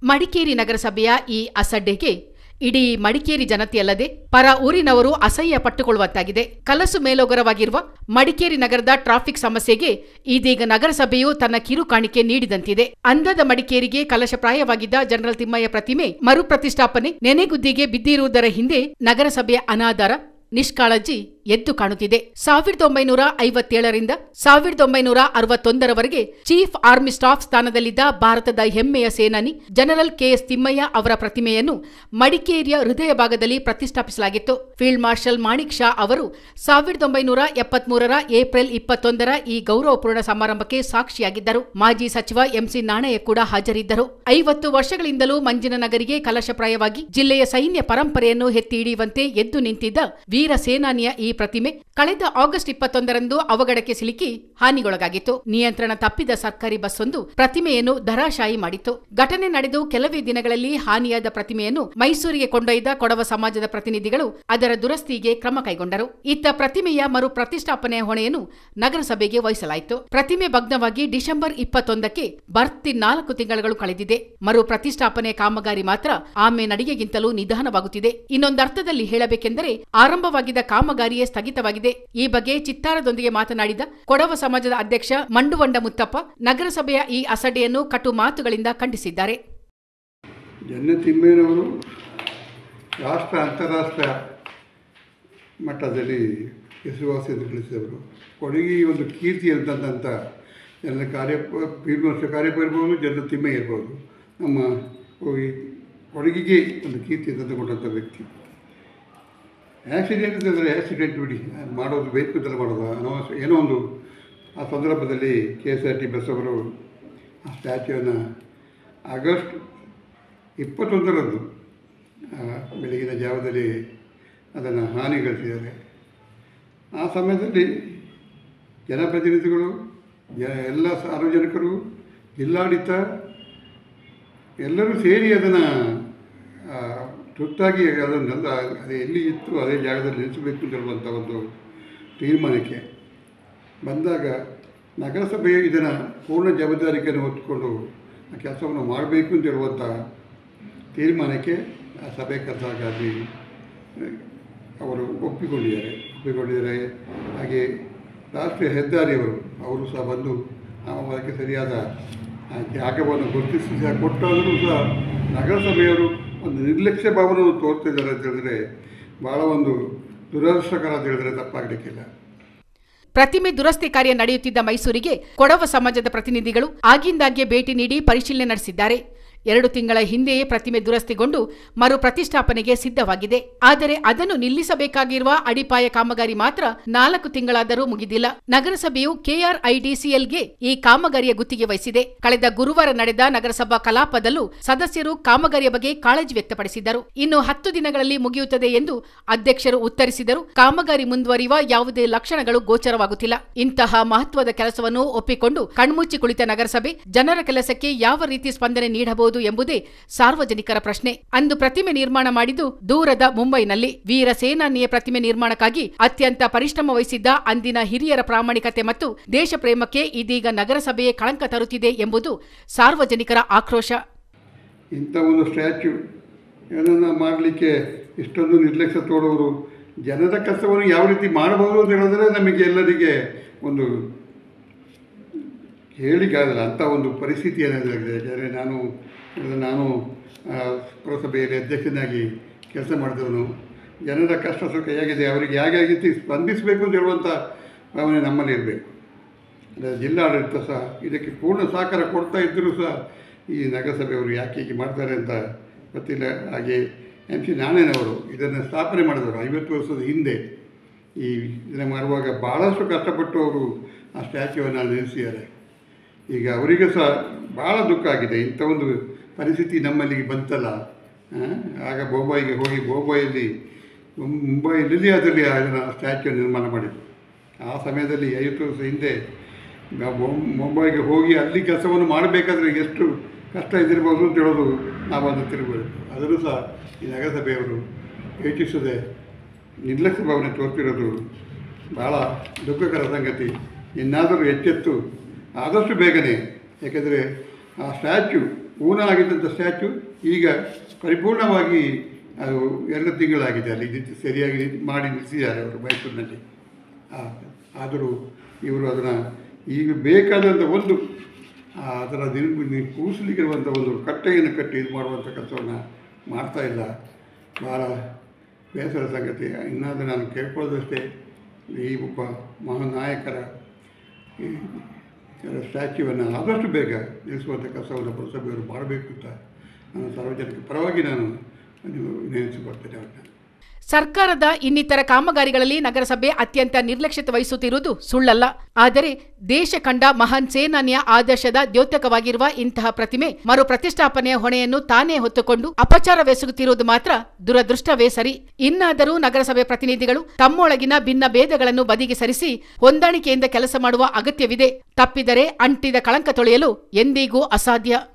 ಮಡಿಕೇರಿ ನಗರಸಭೆಯ ಈ ಅಸಡ್ಡೆಗೆ ಇಡೀ ಮಡಿಕೇರಿ ಜನತೆಯಲ್ಲದೆ ಪರ ಊರಿನವರು ಅಸಹ್ಯ ಪಟ್ಟುಕೊಳ್ಳುವಂತಾಗಿದೆ ಕಲಸು ಮೇಲೋಗರವಾಗಿರುವ ಮಡಿಕೇರಿ ನಗರದ ಟ್ರಾಫಿಕ್ ಸಮಸ್ಯೆಗೆ ಇದೀಗ ನಗರಸಭೆಯು ತನ್ನ ಕಿರು ಕಾಣಿಕೆ ನೀಡಿದಂತಿದೆ ಅಂದದ ಮಡಿಕೇರಿಗೆ ಕಲಶಪ್ರಾಯವಾಗಿದ್ದ ಜನರಲ್ ತಿಮ್ಮಯ್ಯ ಪ್ರತಿಮೆ ಮರುಪ್ರತಿಷ್ಠಾಪನೆ ನೆನೆಗುದ್ದಿಗೆ ಬಿದ್ದಿರುವುದರ ಹಿಂದೆ ನಗರಸಭೆಯ ಅನಾಧಾರ ನಿಷ್ಕಾಳಜಿ ಎದ್ದು ಕಾಣುತ್ತಿದೆ ಸಾವಿರದ ಒಂಬೈನೂರ ಐವತ್ತೇಳರಿಂದ ಸಾವಿರದ ಒಂಬೈನೂರ ಅರವತ್ತೊಂದರವರೆಗೆ ಚೀಫ್ ಆರ್ಮಿ ಸ್ಟಾಫ್ ಸ್ಥಾನದಲ್ಲಿದ್ದ ಭಾರತದ ಹೆಮ್ಮೆಯ ಸೇನಾನಿ ಜನರಲ್ ಕೆಎಸ್ ತಿಮ್ಮಯ್ಯ ಅವರ ಪ್ರತಿಮೆಯನ್ನು ಮಡಿಕೇರಿಯ ಹೃದಯ ಭಾಗದಲ್ಲಿ ಪ್ರತಿಷ್ಠಾಪಿಸಲಾಗಿತ್ತು ಫೀಲ್ಡ್ ಮಾರ್ಷಲ್ ಮಾಣಿಕ್ ಶಾ ಅವರು ಸಾವಿರದ ಒಂಬೈನೂರ ಎಪ್ಪತ್ಮೂರರ ಏಪ್ರಿಲ್ ಇಪ್ಪತ್ತೊಂದರ ಈ ಗೌರವಪೂರ್ಣ ಸಮಾರಂಭಕ್ಕೆ ಸಾಕ್ಷಿಯಾಗಿದ್ದರು ಮಾಜಿ ಸಚಿವ ಎಂಸಿ ನಾಣಯ್ಯ ಕೂಡ ಹಾಜರಿದ್ದರು ಐವತ್ತು ವರ್ಷಗಳಿಂದಲೂ ಮಂಜಿನ ನಗರಿಗೆ ಕಲಶಪ್ರಾಯವಾಗಿ ಜಿಲ್ಲೆಯ ಸೈನ್ಯ ಪರಂಪರೆಯನ್ನು ಎತ್ತಿ ಹಿಡಿಯುವಂತೆ ಎದ್ದು ನಿಂತಿದ್ದ ವೀರ ಸೇನಾನಿಯ ಈ ಪ್ರತಿಮೆ ಕಳೆದ ಆಗಸ್ಟ್ ಇಪ್ಪತ್ತೊಂದರಂದು ಅವಘಡಕ್ಕೆ ಸಿಲುಕಿ ಹಾನಿಗೊಳಗಾಗಿತ್ತು ನಿಯಂತ್ರಣ ತಪ್ಪಿದ ಸರ್ಕಾರಿ ಬಸ್ಸೊಂದು ಪ್ರತಿಮೆಯನ್ನು ಧರಾಶಾಯಿ ಮಾಡಿತ್ತು ಘಟನೆ ನಡೆದು ಕೆಲವೇ ದಿನಗಳಲ್ಲಿ ಹಾನಿಯಾದ ಪ್ರತಿಮೆಯನ್ನು ಮೈಸೂರಿಗೆ ಕೊಂಡೊಯ್ದ ಕೊಡವ ಸಮಾಜದ ಪ್ರತಿನಿಧಿಗಳು ಅದರ ದುರಸ್ತಿಗೆ ಕ್ರಮ ಕೈಗೊಂಡರು ಇತ್ತ ಪ್ರತಿಮೆಯ ಮರು ಪ್ರತಿಷ್ಠಾಪನೆಯ ಹೊಣೆಯನ್ನು ನಗರಸಭೆಗೆ ವಹಿಸಲಾಯಿತು ಪ್ರತಿಮೆ ಭಗ್ನವಾಗಿ ಡಿಸೆಂಬರ್ ಇಪ್ಪತ್ತೊಂದಕ್ಕೆ ಬರ್ತಿ ನಾಲ್ಕು ತಿಂಗಳುಗಳು ಕಳೆದಿದೆ ಮರು ಪ್ರತಿಷ್ಠಾಪನೆ ಕಾಮಗಾರಿ ಮಾತ್ರ ಆಮೆ ನಡಿಗೆಗಿಂತಲೂ ನಿಧಾನವಾಗುತ್ತಿದೆ ಇನ್ನೊಂದರ್ಥದಲ್ಲಿ ಹೇಳಬೇಕೆಂದರೆ ಆರಂಭವಾಗಿದ್ದ ಕಾಮಗಾರಿಯೇ ಸ್ಥಗಿತವಾಗಿದೆ ಈ ಬಗ್ಗೆ ಚಿತ್ತಾರದೊಂದಿಗೆ ಮಾತನಾಡಿದ ಕೊಡವ ಸಮಾಜದ ಅಧ್ಯಕ್ಷ ಮಂಡುವಂಡ ಮುತ್ತಪ್ಪ ನಗರಸಭೆಯ ಈ ಅಸಡ್ಡೆಯನ್ನು ಕಟು ಮಾತುಗಳಿಂದ ಖಂಡಿಸಿದ್ದಾರೆ ಜನ್ನ ತಿಮ್ಮೇನವರು ರಾಷ್ಟ್ರ ಅಂತಾರಾಷ್ಟ್ರ ಮಟ್ಟದಲ್ಲಿ ಹೆಸರುವಾಸಿಯನ್ನು ಗಳಿಸಿದವರು ಕೊಡಗಿ ಒಂದು ಕೀರ್ತಿ ಅಂತಂದಂಥ ಜನರ ಕಾರ್ಯ ಫೀಲ್ಡ್ ಮಾಸ್ಟರ್ ಕಾರ್ಯಪ ಇರ್ಬೋದು ಜನರ ತಿಮ್ಮೆ ಇರ್ಬೋದು ನಮ್ಮ ಈ ಕೊಡಗಿಗೆ ಒಂದು ಕೀರ್ತಿ ತಂದುಕೊಂಡಂಥ ವ್ಯಕ್ತಿ ಆ್ಯಕ್ಸಿಡೆಂಟ್ ಅಂದರೆ ಆ್ಯಕ್ಸಿಡೆಂಟ್ ಬಿಡಿ ಅದ್ ಮಾಡೋದು ಬೇಕು ಅಂತೆಲ್ಲ ಮಾಡೋದು ಅನವಶ್ಯ ಏನೋ ಒಂದು ಆ ಸಂದರ್ಭದಲ್ಲಿ K S R T bus ಅವರು ಆ ಸ್ಟ್ಯಾಚ್ಯೂವನ್ನು ಆಗಸ್ಟ್ ಇಪ್ಪತ್ತೊಂದರಂದು ಆ, ಬೆಳಗಿನ ಜಾವದಲ್ಲಿ ಅದನ್ನು ಹಾನಿಗೊಳಿಸಿದ್ದಾರೆ ಆ ಸಮಯದಲ್ಲಿ ಜನಪ್ರತಿನಿಧಿಗಳು ಜ ಎಲ್ಲ ಸಾರ್ವಜನಿಕರು ಜಿಲ್ಲಾಡಳಿತ ಎಲ್ಲರೂ ಸೇರಿ ಅದನ್ನು ತುರ್ತಾಗಿ ಅದನ್ನೆಲ್ಲ ಅದು ಎಲ್ಲಿ ಇತ್ತು ಅದೇ ಜಾಗದಲ್ಲಿ ನಿಲ್ಲಿಸಬೇಕು ಅಂತ ಹೇಳುವಂಥ ಒಂದು ತೀರ್ಮಾನಕ್ಕೆ ಬಂದಾಗ ನಗರಸಭೆಯು ಇದನ್ನು ಪೂರ್ಣ ಜವಾಬ್ದಾರಿಕೆಯನ್ನು ಹೊತ್ತುಕೊಂಡು ಆ ಕೆಲಸವನ್ನು ಮಾಡಬೇಕು ಅಂತ ಹೇಳುವಂಥ ತೀರ್ಮಾನಕ್ಕೆ ಆ ಸಭೆ ಕರೆದಾಗಿ ಅವರು ಒಪ್ಪಿಕೊಂಡಿದ್ದಾರೆ ಒಪ್ಪಿಕೊಂಡಿದ್ದಾರೆ ಹಾಗೆ ರಾಷ್ಟ್ರೀಯ ಹೆದ್ದಾರಿಯವರು ಅವರು ಸಹ ಬಂದು ಆ ಅದಕ್ಕೆ ಸರಿಯಾದ ಆ ಜಾಗವನ್ನು ಗುರುತಿಸಿ ಸಹ ಕೊಟ್ಟಾದರೂ ಸಹ ನಗರಸಭೆಯವರು ಒಂದು ನಿರ್ಲಕ್ಷ್ಯ ಭಾವನವನ್ನು ತೋರ್ತಿದ್ದಾರೆ ಅಂತ ಹೇಳಿದ್ರೆ ಭಾಳ ಒಂದು ದುರದೃಷ್ಟಕರ ಅಂತ ಹೇಳಿದ್ರೆ ತಪ್ಪಾಗಲಿಕ್ಕಿಲ್ಲ ಪ್ರತಿಮೆ ದುರಸ್ತಿ ಕಾರ್ಯ ನಡೆಯುತ್ತಿದ್ದ ಮೈಸೂರಿಗೆ ಕೊಡವ ಸಮಾಜದ ಪ್ರತಿನಿಧಿಗಳು ಆಗಿಂದಾಗ್ಗೆ ಭೇಟಿ ನೀಡಿ ಪರಿಶೀಲನೆ ನಡೆಸಿದ್ದಾರೆ ಎರಡು ತಿಂಗಳ ಹಿಂದೆಯೇ ಪ್ರತಿಮೆ ದುರಸ್ತಿಗೊಂಡು ಮರು ಪ್ರತಿಷ್ಠಾಪನೆಗೆ ಸಿದ್ಧವಾಗಿದೆ ಆದರೆ ಅದನ್ನು ನಿಲ್ಲಿಸಬೇಕಾಗಿರುವ ಅಡಿಪಾಯ ಕಾಮಗಾರಿ ಮಾತ್ರ ನಾಲ್ಕು ತಿಂಗಳಾದರೂ ಮುಗಿದಿಲ್ಲ ನಗರಸಭೆಯು ಕೆಆರ್ಐಡಿಸಿಎಲ್ಗೆ ಈ ಕಾಮಗಾರಿಯ ಗುತ್ತಿಗೆ ವಹಿಸಿದೆ ಕಳೆದ ಗುರುವಾರ ನಡೆದ ನಗರಸಭಾ ಕಲಾಪದಲ್ಲೂ ಸದಸ್ಯರು ಕಾಮಗಾರಿಯ ಬಗ್ಗೆ ಕಾಳಜಿ ವ್ಯಕ್ತಪಡಿಸಿದ್ದರು ಇನ್ನು ಹತ್ತು ದಿನಗಳಲ್ಲಿ ಮುಗಿಯುತ್ತದೆ ಎಂದು ಅಧ್ಯಕ್ಷರು ಉತ್ತರಿಸಿದರು ಕಾಮಗಾರಿ ಮುಂದುವರಿಯುವ ಯಾವುದೇ ಲಕ್ಷಣಗಳು ಗೋಚರವಾಗುತ್ತಿಲ್ಲ ಇಂತಹ ಮಹತ್ವದ ಕೆಲಸವನ್ನು ಒಪ್ಪಿಕೊಂಡು ಕಣ್ಮುಚ್ಚಿ ಕುಳಿತ ನಗರಸಭೆ ಜನರ ಕೆಲಸಕ್ಕೆ ಯಾವ ರೀತಿ ಸ್ಪಂದನೆ ನೀಡಬಹುದು ಎಂಬುದೇ ಸಾರ್ವಜನಿಕರ ಪ್ರಶ್ನೆ ಅಂದು ಪ್ರತಿಮೆ ನಿರ್ಮಾಣ ಮಾಡಿದ್ದು ದೂರದ ಮುಂಬೈನಲ್ಲಿ ವೀರ ಸೇನಾನಿಯ ಪ್ರತಿಮೆ ನಿರ್ಮಾಣಕ್ಕಾಗಿ ಅತ್ಯಂತ ಪರಿಶ್ರಮ ವಹಿಸಿದ್ದ ಅಂದಿನ ಹಿರಿಯರ ಪ್ರಾಮಾಣಿಕತೆ ಮತ್ತು ದೇಶ ಪ್ರೇಮಕ್ಕೆ ಇದೀಗ ನಗರಸಭೆಯೇ ಕಳಂಕ ತರುತ್ತಿದೆ ಎಂಬುದು ಸಾರ್ವಜನಿಕರ ಆಕ್ರೋಶ ಇಂಥ ಒಂದು ಸ್ಟ್ಯಾಚ್ಯೂ ಏನನ್ನ ಮಾಡಲಿಕ್ಕೆ ಇಷ್ಟೊಂದು ನಿರ್ಲಕ್ಷ್ಯ ತೋಡುವರು ಜನರ ಕೆಲಸವನ್ನು ಯಾವ ರೀತಿ ಮಾಡಬಹುದು ಅಂತ ಹೇಳಿದ್ರೆ ನಮಗೆ ಎಲ್ಲರಿಗೆ ಒಂದು ಹೇಳಿಕ್ಕಾಗಲ್ಲ ಅಂಥ ಒಂದು ಪರಿಸ್ಥಿತಿ ಏನಾಗಿದೆ ಆದರೆ ನಾನು ಹೇಳಿದ್ರೆ ನಾನು ಆ, ಪುರಸಭೆಯಲ್ಲಿ ಅಧ್ಯಕ್ಷನಾಗಿ ಕೆಲಸ ಮಾಡಿದವನು ಜನರ ಕಷ್ಟ ಸುಖ ಹೇಗಿದೆ ಅವರಿಗೆ ಹೇಗೆ ರೀತಿ ಸ್ಪಂದಿಸಬೇಕು ಅಂತ ಹೇಳುವಂಥ ಭಾವನೆ ನಮ್ಮಲ್ಲಿ ಇರಬೇಕು ಅಂದರೆ ಜಿಲ್ಲಾಡಳಿತ ಸಹ ಇದಕ್ಕೆ ಪೂರ್ಣ ಸಹಕಾರ ಕೊಡ್ತಾ ಇದ್ದರೂ ಸಹ ಈ ನಗರಸಭೆಯವರು ಯಾಕೆ ಹೀಗೆ ಮಾಡ್ತಾರೆ ಅಂತ ಗೊತ್ತಿಲ್ಲ ಹಾಗೆ ಎಂ ಸಿ ನಾರಾಯಣವರು ಇದನ್ನು ಸ್ಥಾಪನೆ ಮಾಡಿದವರು ಐವತ್ತು ವರ್ಷದ ಹಿಂದೆ ಈ ಇದನ್ನು ಮಾಡುವಾಗ ಭಾಳಷ್ಟು ಕಷ್ಟಪಟ್ಟು ಅವರು ಆ ಸ್ಟ್ಯಾಚ್ಯೂವನ್ನು ನಿಲ್ಲಿಸಿದ್ದಾರೆ ಈಗ ಅವರಿಗೆ ಸಹ ಭಾಳ ದುಃಖ ಆಗಿದೆ ಇಂಥ ಒಂದು ಪರಿಸ್ಥಿತಿ ನಮ್ಮಲ್ಲಿಗೆ ಬಂತಲ್ಲ ಆ, ಆಗ ಬೊಂಬಾಯಿಗೆ ಹೋಗಿ ಬೊಂಬಾಯಲ್ಲಿ ಮುಂಬೈನಲ್ಲಿ ಅದರಲ್ಲಿ ಅದನ್ನು ಸ್ಟ್ಯಾಚ್ಯೂ ನಿರ್ಮಾಣ ಮಾಡಿದರು ಆ ಸಮಯದಲ್ಲಿ ಐವತ್ತು ವರ್ಷ ಹಿಂದೆ ನಾವು ಬೊಂ- ಮುಂಬೈಗೆ ಹೋಗಿ ಅಲ್ಲಿ ಕೆಲಸವನ್ನು ಮಾಡಬೇಕಾದ್ರೆ ಎಷ್ಟು ಕಷ್ಟ ಇದ್ದಿರ್ಬೋದು ಅಂತ ಹೇಳೋದು ನಾವು ಅದನ್ನು ತಿರುಗಬೇಕು ಅದನ್ನು ಸಹ ಈ ನಗರಸಭೆಯವರು ಯೋಚಿಸದೆ ನಿರ್ಲಕ್ಷ್ಯ ಭಾವನೆ ತೋರ್ತಿರೋದು ಭಾಳ ದುಃಖಕರ ಸಂಗತಿ ಇನ್ನಾದರೂ ಎಚ್ಚೆತ್ತು ಆದಷ್ಟು ಬೇಗನೆ ಯಾಕೆಂದರೆ ಆ ಸ್ಟ್ಯಾಚ್ಯೂ ಊನ ಆಗಿದ್ದಂಥ ಸ್ಟ್ಯಾಚು ಈಗ ಪರಿಪೂರ್ಣವಾಗಿ ಅದು ಎರಡು ತಿಂಗಳಾಗಿದೆ ಅಲ್ಲಿ ಇದು ಸರಿಯಾಗಿ ನಿಂತ್- ಮಾಡಿ ನಿಲ್ಲಿಸಿದ್ದಾರೆ ಅವರು ಮೈಸೂರಿನಲ್ಲಿ ಆ, ಆದರೂ ಇವರು ಅದನ್ನು ಈಗ ಬೇಕಾದಂಥ ಒಂದು ಆ, ಅದರ ನಿಲ್ ಕೂಸಲಿಕ್ಕಿರುವಂಥ ಒಂದು ಕಟ್ಟೆಯನ್ನು ಕಟ್ಟಿ ಇದು ಮಾಡುವಂಥ ಕೆಲಸವನ್ನು ಮಾಡ್ತಾ ಇಲ್ಲ ಭಾಳ ಬೇಸರ ಸಂಗತಿ ಇನ್ನಾದರೂ ನಾನು ಕೇಳ್ಕೊಳ್ಳೋದಷ್ಟೇ ಈ ಒಬ್ಬ ಮಹಾನಾಯಕರ ಈ ಸ್ಟ್ಯಾಚ್ಯೂವನ್ನು ಆದಷ್ಟು ಬೇಗ ನಿಲ್ಲಿಸುವಂಥ ಕೆಲಸವನ್ನು ಪುರಸಭೆಯವರು ಮಾಡಬೇಕು ಅಂತ ನಾನು ಸಾರ್ವಜನಿಕ ಪರವಾಗಿ ನಾನು ವಿನಂತಿಸಿಕೊಳ್ತೇನೆ ಅವ್ರನ್ನ ಸರ್ಕಾರದ ಇನ್ನಿತರ ಕಾಮಗಾರಿಗಳಲ್ಲಿ ನಗರಸಭೆ ಅತ್ಯಂತ ನಿರ್ಲಕ್ಷ್ಯತೆ ವಹಿಸುತ್ತಿರುವುದು ಸುಳ್ಳಲ್ಲ ಆದರೆ ದೇಶ ಕಂಡ ಮಹಾನ್ ಸೇನಾನಿಯ ಆದರ್ಶದ ದ್ಯೋತಕವಾಗಿರುವ ಇಂತಹ ಪ್ರತಿಮೆ ಮರು ಪ್ರತಿಷ್ಠಾಪನೆಯ ಹೊಣೆಯನ್ನು ತಾನೇ ಹೊತ್ತುಕೊಂಡು ಅಪಚಾರವೆಸಗುತ್ತಿರುವುದು ಮಾತ್ರ ದುರದೃಷ್ಟವೇ ಸರಿ ಇನ್ನಾದರೂ ನಗರಸಭೆ ಪ್ರತಿನಿಧಿಗಳು ತಮ್ಮೊಳಗಿನ ಭಿನ್ನ ಭೇದಗಳನ್ನು ಬದಿಗೆ ಸರಿಸಿ ಹೊಂದಾಣಿಕೆಯಿಂದ ಕೆಲಸ ಮಾಡುವ ಅಗತ್ಯವಿದೆ ತಪ್ಪಿದರೆ ಅಂಟಿದ ಕಳಂಕ ತೊಳೆಯಲು ಎಂದಿಗೂ ಅಸಾಧ್ಯ